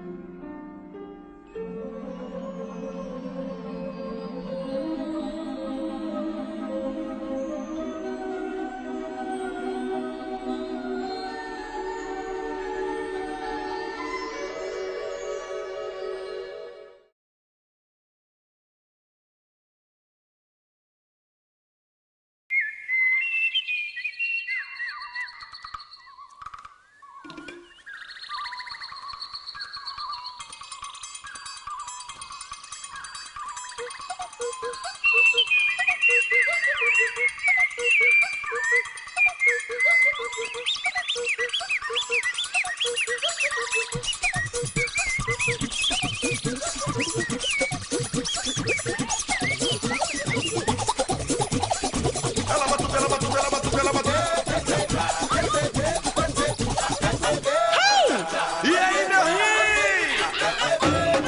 E aí, meu rei?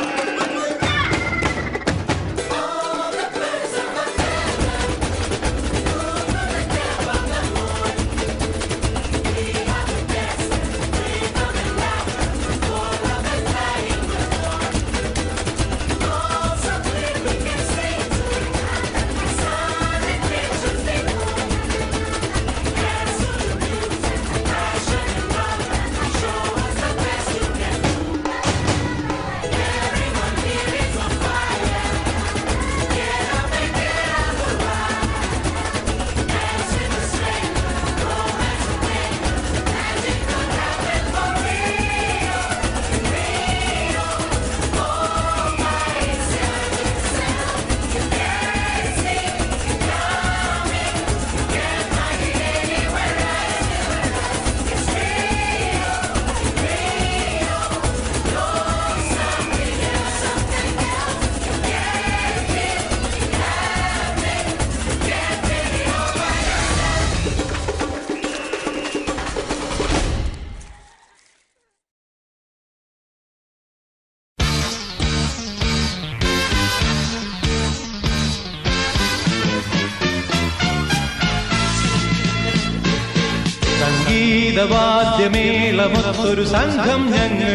സംഗീതവാദ്യമേളമൊത്തൊരു സംഘം ഞങ്ങൾ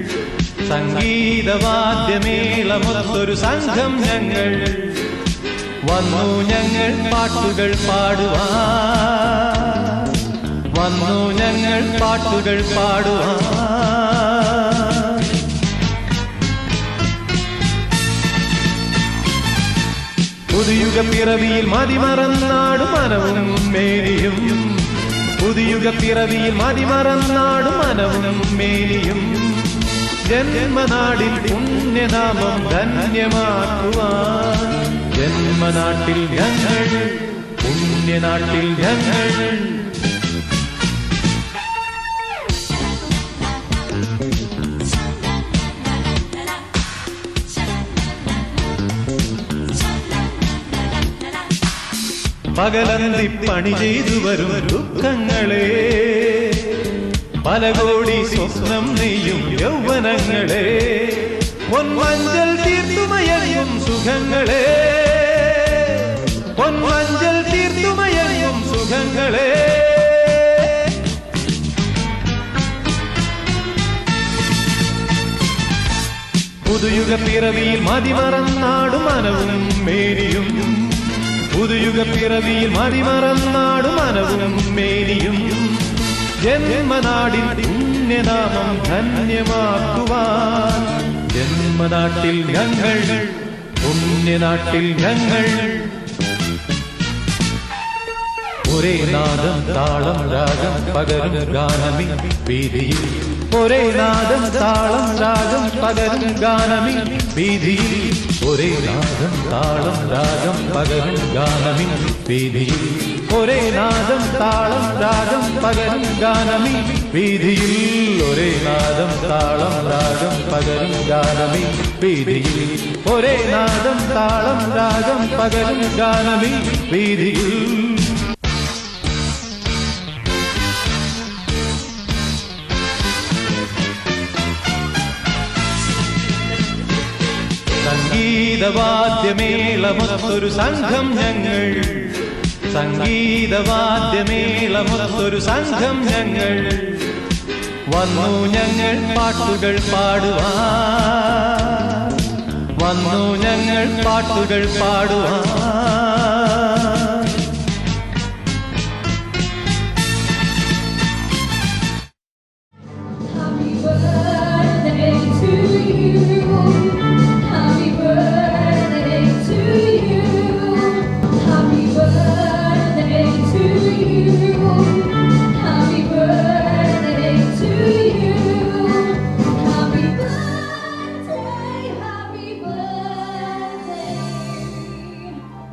സംഗീതവാദ്യമേളമൊത്തൊരു സംഘം ഞങ്ങൾ വന്നു ഞങ്ങൾ പാട്ടുകൾ പാടുവാൻ വന്നു ഞങ്ങൾ പാട്ടുകൾ പാടുവാൻ പുതുയുഗ പിറവിയിൽ മതിമറന്നാടും മനവും മേനിയും പുതുയുഗ പിറവിയിൽ മതിമറന്നാടും മനവും മേനിയും ജന്മനാടിൽ പുണ്യനാമം ധന്യമാക്കുവാൻ ജന്മനാട്ടിൽ ഞങ്ങൾ പുണ്യനാട്ടിൽ ഞങ്ങൾ പകലന്തി പണി ചെയ്തു വരും ദുഃഖങ്ങളെ പല കോടി സ്വപ്നം നെയ്യും യൗവനങ്ങളെ പൊന്മഞ്ചൽ തീർത്തുമയങ്ങും സുഖങ്ങളെ പൊന്മഞ്ചൽ തീർത്തുമയങ്ങും സുഖങ്ങളെ പുതുയുഗ പിറവിയിൽ മതിമറന്നാടും മനവും മേരിയും പുതുയുഗ പിറവിയിൽ മതിമറന്നാടും മനവും മേനിയും ജന്മനാടിൻ പുണ്യനാമം ധന്യമാക്കുവാൻ ജന്മനാട്ടിൽ ഞങ്ങൾ പുണ്യനാട്ടിൽ ഞങ്ങൾ ഒരേ നാദം താളം രാഗം പകരും ഗാനമി വീതിയിൽ ഒരേ നാദം താളം രാഗം പകരും ഗാനമി വീതിയിൽ ഒരേ നാദം താളം രാഗം പകരും ഗാനമി വീതിയിൽ ഒരേ നാദം താളം രാഗം പകരും ഗാനമി വീതിയിൽ ഒരേ നാദം താളം രാഗം പകരും ഗാനമി വീതിയിൽ ഒരേ നാദം താളം രാഗം പകരും ഗാനമി വീതിയിൽ സംഗീതവാദ്യമേളമൊത്തൊരു സംഘം ഞങ്ങൾ സംഗീതവാദ്യമേളമൊത്തൊരു സംഘം ഞങ്ങൾ വന്നു ഞങ്ങൾ പാട്ടുകൾ പാടുവാൻ വന്നു ഞങ്ങൾ പാട്ടുകൾ പാടുവാൻ Happy birthday to you. Happy birthday to you. Happy birthday to you. Happy birthday to you. Happy birthday, happy birthday.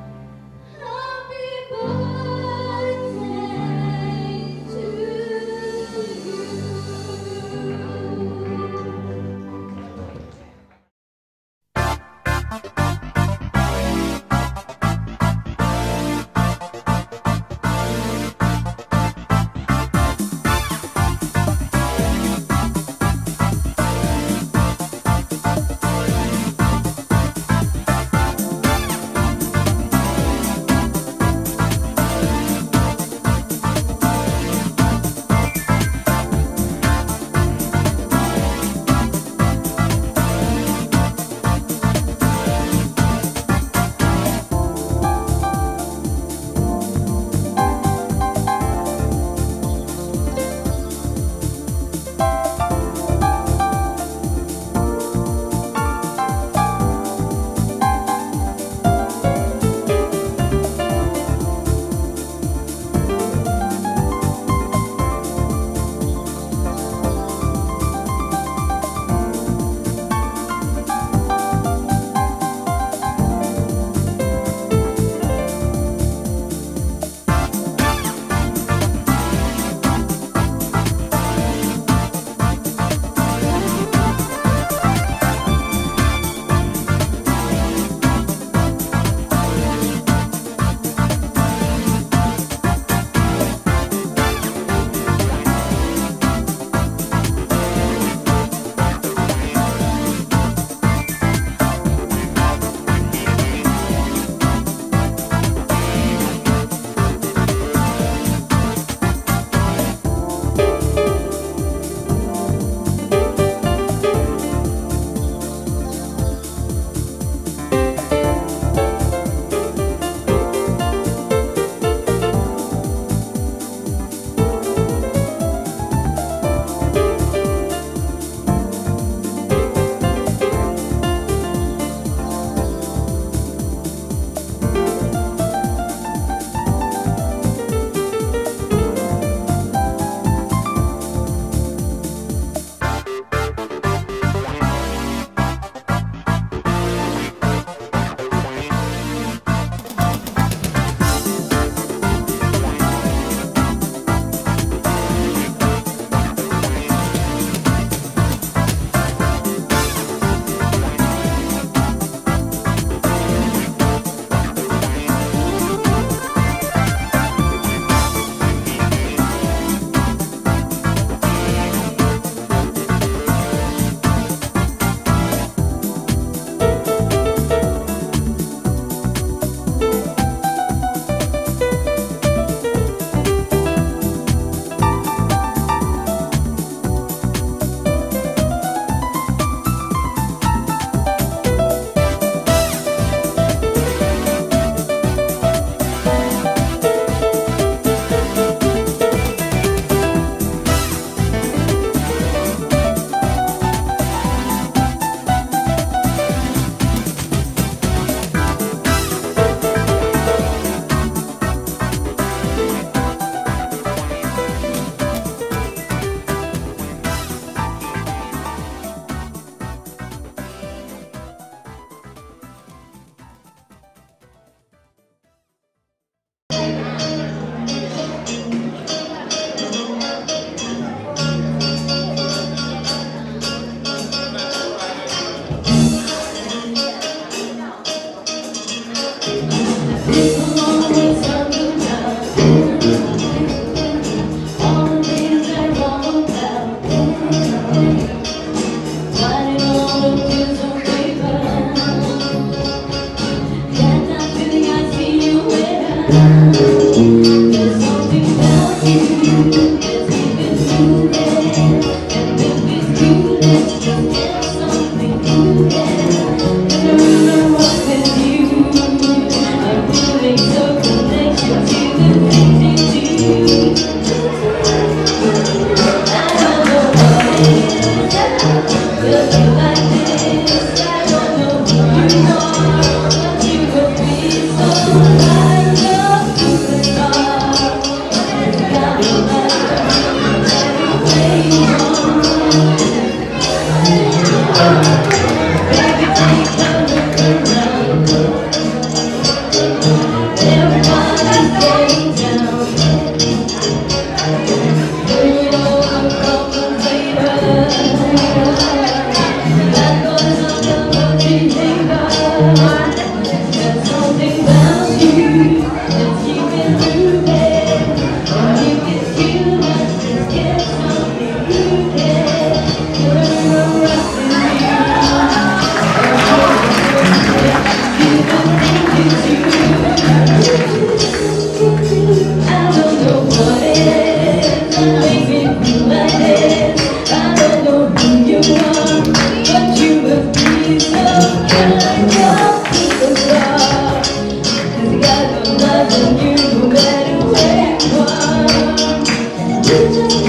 loving you no matter where you are. You just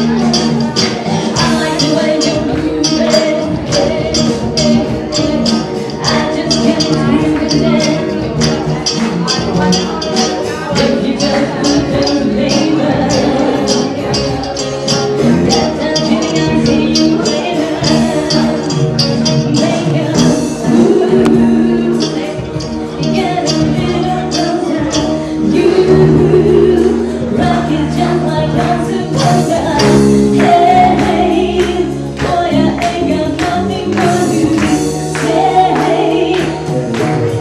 I like the way you move it. Hey, hey, hey. I just can't pretend. If you just look at me, yes, I'm kidding, I'll see you later. Make a move, get a little closer. You rock it just like a superstar. Hey, boy, I ain't got nothing for you to say.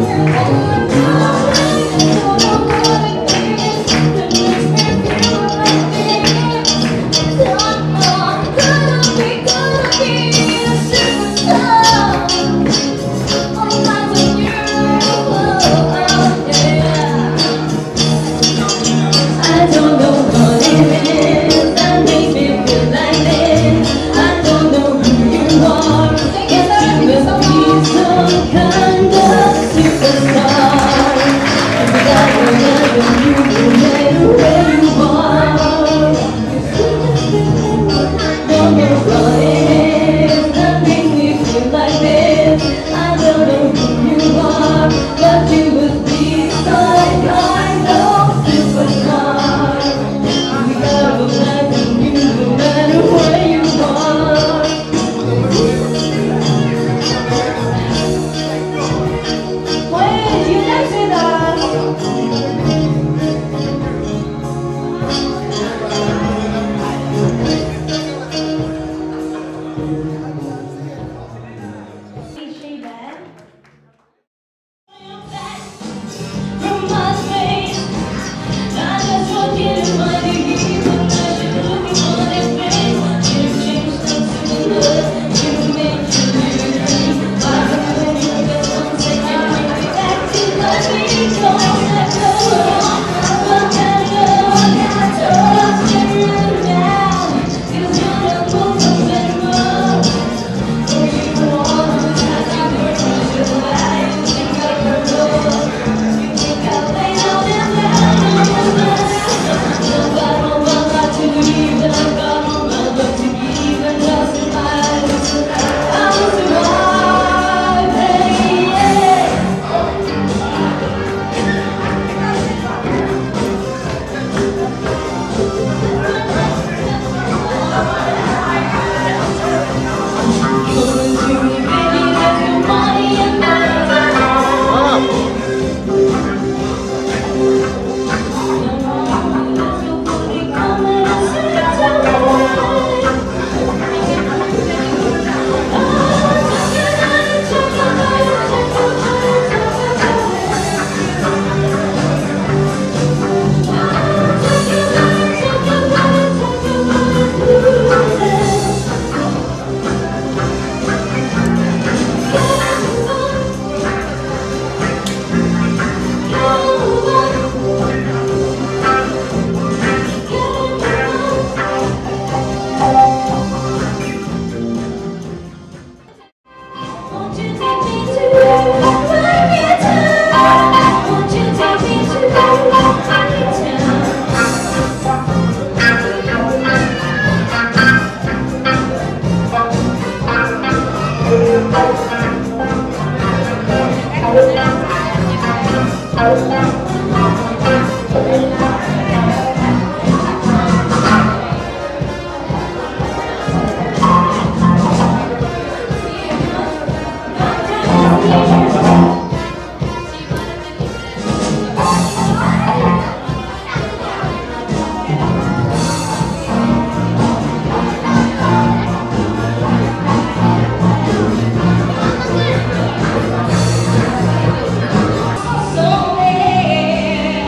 I don't know what it is that makes me feel like this. I don't know who you are. Guess you must be some kind of superstar. But I will never you no matter where you are. Don't know what it is that makes me feel like this. I don't know who you are, but you must be some kind of superstar. We love loving you no matter where you are. Pues, you like that? From my face, I just want you to find a hero. I should look upon his face. You changed something to love. You made you lose. I remember you just one second. Bring me back to the beat. Don't let go. But I know I got to trust you now. 'Cause you're the most unbearable. For you always had to work with your life. You think I can go. Won't you take me to my town? Won't you take me to my town? So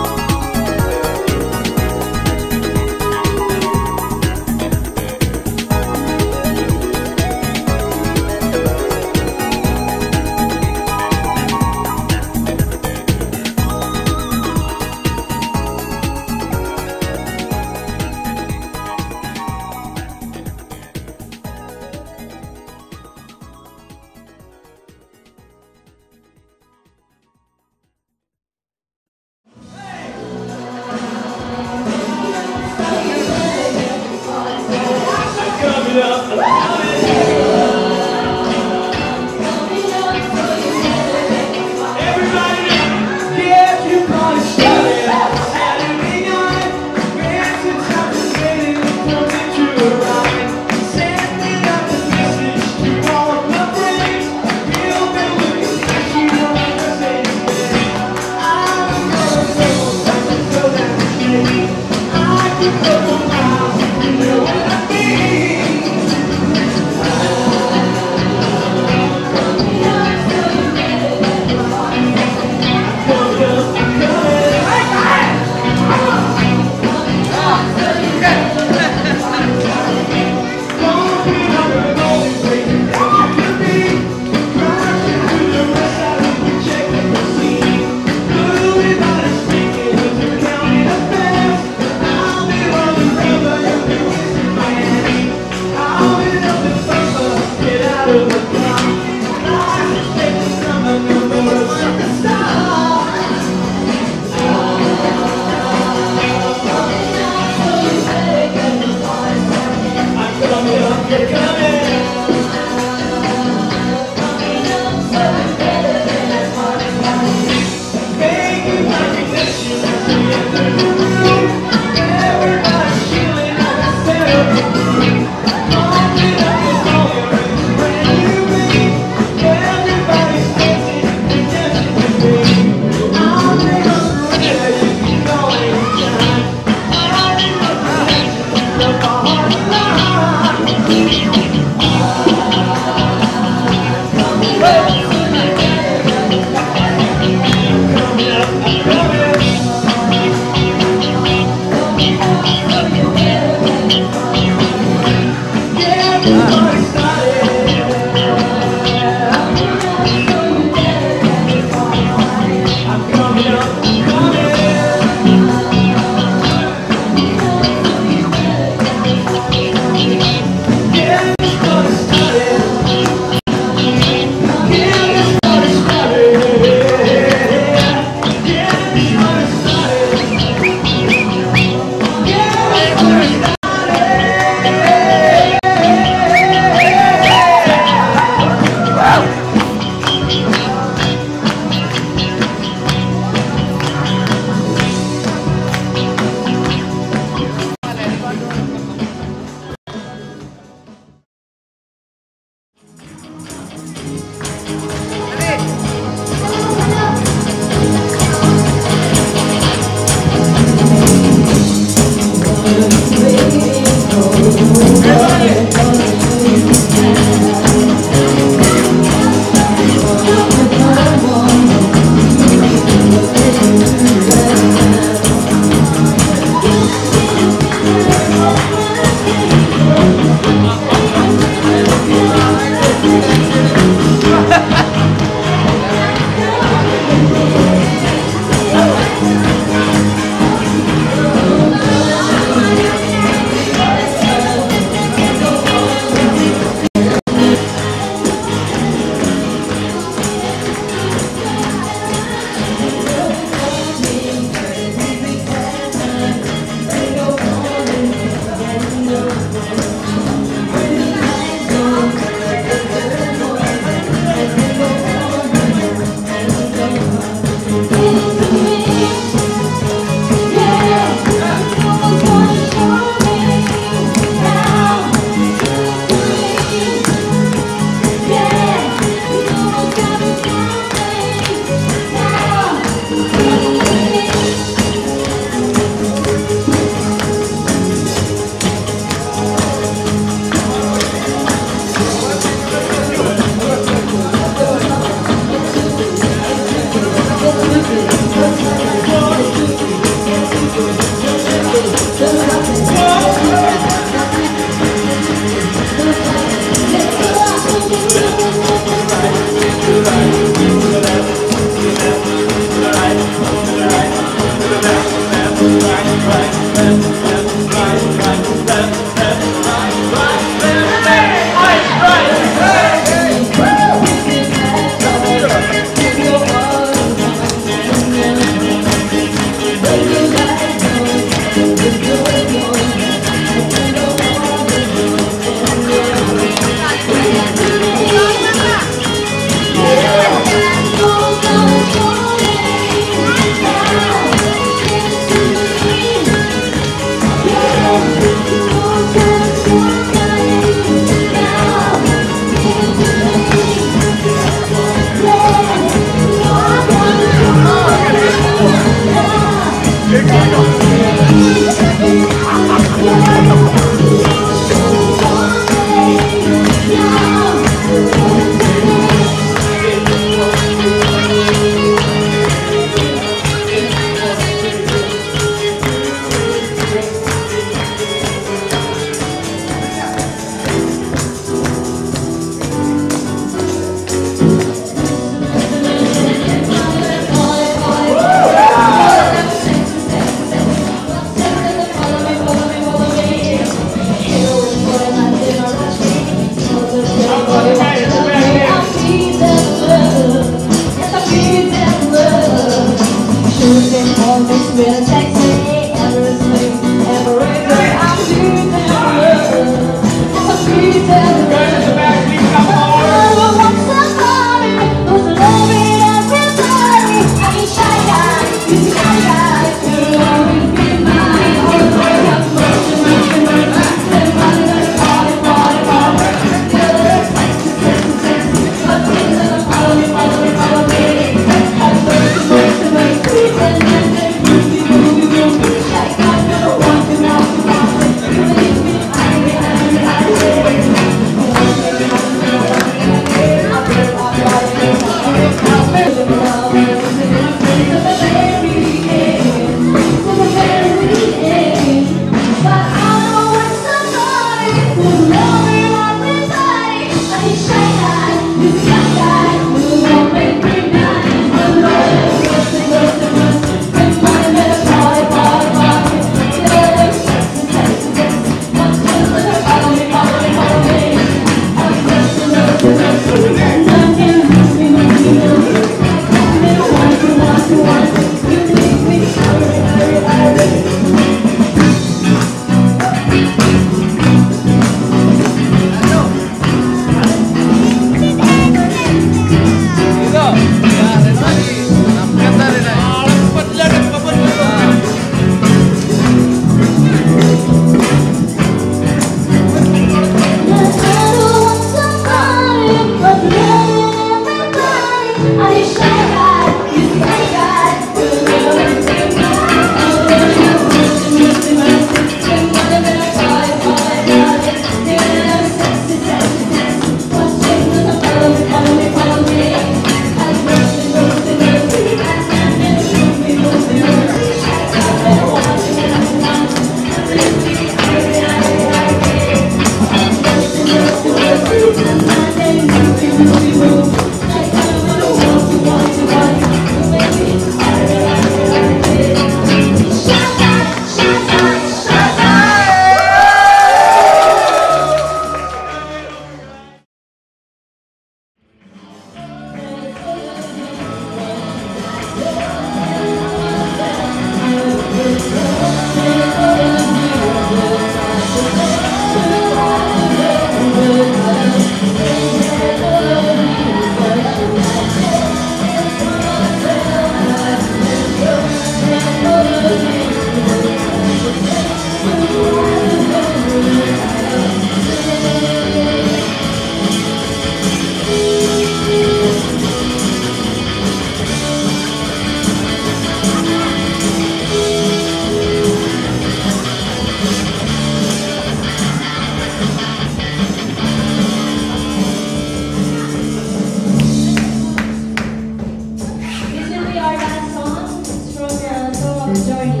This will be our last song. It's from the song of Journey.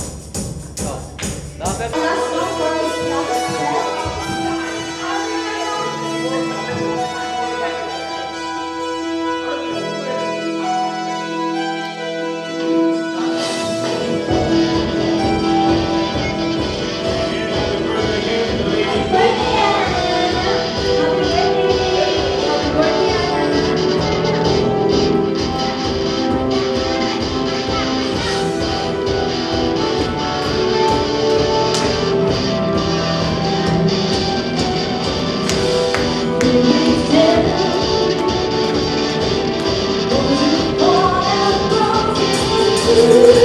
Last song for us last set. Happy birthday, Anna. Happy birthday. Happy birthday, Anna. Thank